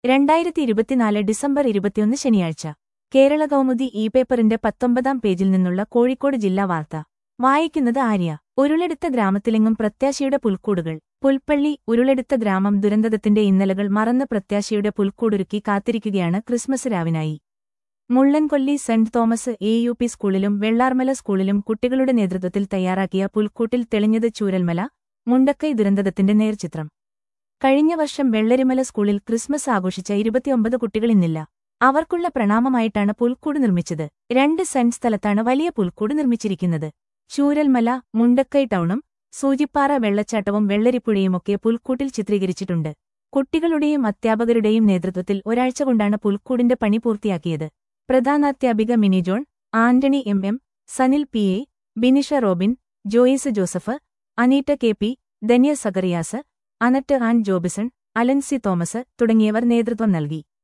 രണ്ടായിരത്തി ഇരുപത്തിനാല് ഡിസംബർ ഇരുപത്തിയൊന്ന് ശനിയാഴ്ച കേരള കൗമുദി ഇ പേപ്പറിന്റെ പത്തൊമ്പതാം പേജിൽ നിന്നുള്ള കോഴിക്കോട് ജില്ലാ വാർത്ത വായിക്കുന്നത് ആര്യ ഉരുളെടുത്ത ഗ്രാമത്തിലെങ്ങും പ്രത്യാശയുടെ പുൽക്കൂടുകൾ പുൽപ്പള്ളി ഉരുളെടുത്ത ഗ്രാമം ദുരന്തത്തിന്റെ ഇന്നലകൾ മറന്ന് പ്രത്യാശയുടെ പുൽക്കൂടൊരുക്കി കാത്തിരിക്കുകയാണ് ക്രിസ്മസ് രാവിനായി Mullankolli saint Thomas A U P സ്കൂളിലും വെള്ളാർമല സ്കൂളിലും കുട്ടികളുടെ നേതൃത്വത്തിൽ തയ്യാറാക്കിയ പുൽക്കൂട്ടിൽ തെളിഞ്ഞത് ചൂരൽമല മുണ്ടക്കൈ ദുരന്തത്തിന്റെ നേർചിത്രം കഴിഞ്ഞ വർഷം വെള്ളരിമല സ്കൂളിൽ ക്രിസ്മസ് ആഘോഷിച്ച ഇരുപത്തിയൊമ്പത് കുട്ടികളിന്നില്ല അവർക്കുള്ള പ്രണാമമായിട്ടാണ് പുൽക്കൂട് നിർമ്മിച്ചത് രണ്ട് സെന്റ് സ്ഥലത്താണ് വലിയ പുൽക്കൂട് നിർമ്മിച്ചിരിക്കുന്നത് ചൂരൽമല മുണ്ടക്കൈ ടൗണും സൂചിപ്പാറ വെള്ളച്ചാട്ടവും വെള്ളരിപ്പുഴയുമൊക്കെ പുൽക്കൂട്ടിൽ ചിത്രീകരിച്ചിട്ടുണ്ട് കുട്ടികളുടെയും അധ്യാപകരുടെയും നേതൃത്വത്തിൽ ഒരാഴ്ച കൊണ്ടാണ് പുൽക്കൂടിന്റെ പണി പൂർത്തിയാക്കിയത് പ്രധാനാധ്യാപിക Mini John Antony M M Sanil P A Binisha Robin Joyce Joseph Aneeta K P Dhanya Zacharias Anet Ann Jobisson Alancy Thomas തുടങ്ങിയവർ നേതൃത്വം നൽകി